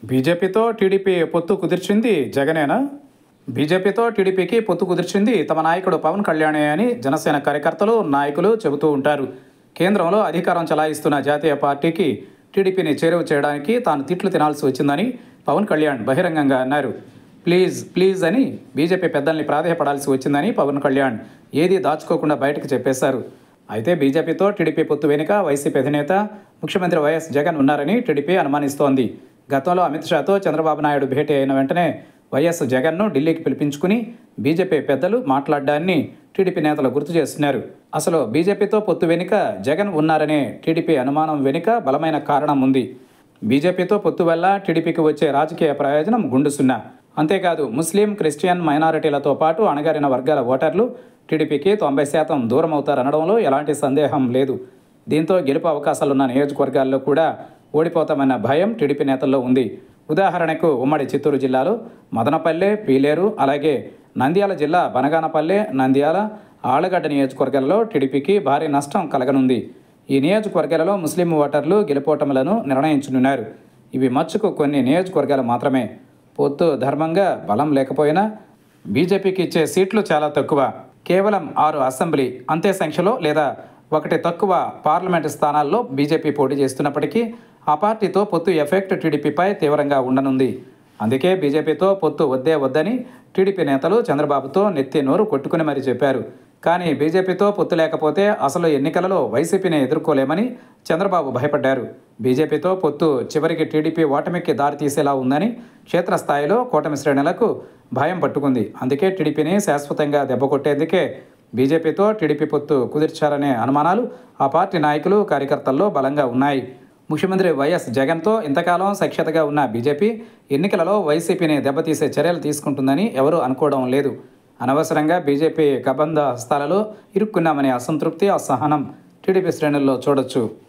బీజేపీతో టీడీపీ పొత్తు కుదిర్చింది జగనేనా బీజేపీతో టీడీపీకి పొత్తు కుదిర్చింది తమ నాయకుడు పవన్ కళ్యాణే అని జనసేన కార్యకర్తలు నాయకులు చెబుతూ ఉంటారు కేంద్రంలో అధికారం చలాయిస్తున్న జాతీయ పార్టీకి టీడీపీని చేరువ చేయడానికి తాను తిట్లు తినాల్సి వచ్చిందని పవన్ కళ్యాణ్ బహిరంగంగా అన్నారు ప్లీజ్ ప్లీజ్ అని బీజేపీ పెద్దల్ని ప్రాధేయపడాల్సి వచ్చిందని పవన్ కళ్యాణ్ ఏదీ దాచుకోకుండా బయటకు చెప్పేశారు అయితే బీజేపీతో టీడీపీ పొత్తు వెనుక వైసీపీ అధినేత ముఖ్యమంత్రి వైఎస్ జగన్ ఉన్నారని టీడీపీ అనుమానిస్తోంది గతంలో అమిత్ షాతో చంద్రబాబు నాయుడు భేటీ అయిన వెంటనే వైఎస్ జగన్ను ఢిల్లీకి పిలిపించుకుని బీజేపీ పెద్దలు మాట్లాడడాన్ని టీడీపీ నేతలు గుర్తు చేస్తున్నారు అసలు బీజేపీతో పొత్తు వెనుక జగన్ ఉన్నారనే టీడీపీ అనుమానం వెనుక బలమైన కారణం ఉంది బీజేపీతో పొత్తు వల్ల టీడీపీకి వచ్చే రాజకీయ ప్రయోజనం గుండు సున్నా అంతేకాదు ముస్లిం క్రిస్టియన్ మైనారిటీలతో పాటు అణగారిన వర్గాల ఓటర్లు టీడీపీకి తొంభై శాతం దూరం అవుతారనడంలో ఎలాంటి సందేహం లేదు దీంతో గెలుపు అవకాశాలున్న నియోజకవర్గాల్లో కూడా ఓడిపోతామన్న భయం టీడీపీ నేతల్లో ఉంది ఉదాహరణకు ఉమ్మడి చిత్తూరు జిల్లాలో మదనపల్లె పీలేరు అలాగే నంద్యాల జిల్లా బనగానపల్లె నంద్యాల ఆళ్లగడ్డ నియోజకవర్గాల్లో టీడీపీకి భారీ నష్టం కలగనుంది ఈ నియోజకవర్గాలలో ముస్లిం ఓటర్లు గెలుపోటములను నిర్ణయించనున్నారు ఇవి మచ్చుకు కొన్ని నియోజకవర్గాలు మాత్రమే పొత్తు ధర్మంగా బలం లేకపోయినా బీజేపీకి ఇచ్చే సీట్లు చాలా తక్కువ కేవలం ఆరు అసెంబ్లీ అంతే సంఖ్యలో లేదా ఒకటి తక్కువ పార్లమెంటు స్థానాల్లో బీజేపీ పోటీ చేస్తున్నప్పటికీ ఆ పార్టీతో పొత్తు ఎఫెక్ట్ టీడీపీపై తీవ్రంగా ఉండనుంది అందుకే బీజేపీతో పొత్తు వద్దే వద్దని టీడీపీ నేతలు చంద్రబాబుతో నెత్తి నోరు కొట్టుకుని మరీ చెప్పారు కానీ బీజేపీతో పొత్తు లేకపోతే అసలు ఎన్నికలలో వైసీపీని ఎదుర్కోలేమని చంద్రబాబు భయపడ్డారు బీజేపీతో పొత్తు చివరికి టీడీపీ ఓటమికి దారితీసేలా ఉందని క్షేత్రస్థాయిలో కూటమి శ్రేణులకు భయం పట్టుకుంది అందుకే టీడీపీని శాశ్వతంగా దెబ్బకొట్టేందుకే బీజేపీతో టీడీపీ పొత్తు కుదిర్చారనే అనుమానాలు ఆ పార్టీ నాయకులు కార్యకర్తల్లో బలంగా ఉన్నాయి ముఖ్యమంత్రి వైఎస్ జగన్తో ఇంతకాలం సఖ్యతగా ఉన్న బీజేపీ ఎన్నికలలో వైసీపీని దెబ్బతీసే చర్యలు తీసుకుంటుందని ఎవరూ అనుకోవడం లేదు అనవసరంగా బీజేపీ కబంధ హస్తాలలో ఇరుక్కున్నామనే అసంతృప్తి అసహనం టీడీపీ శ్రేణుల్లో చూడొచ్చు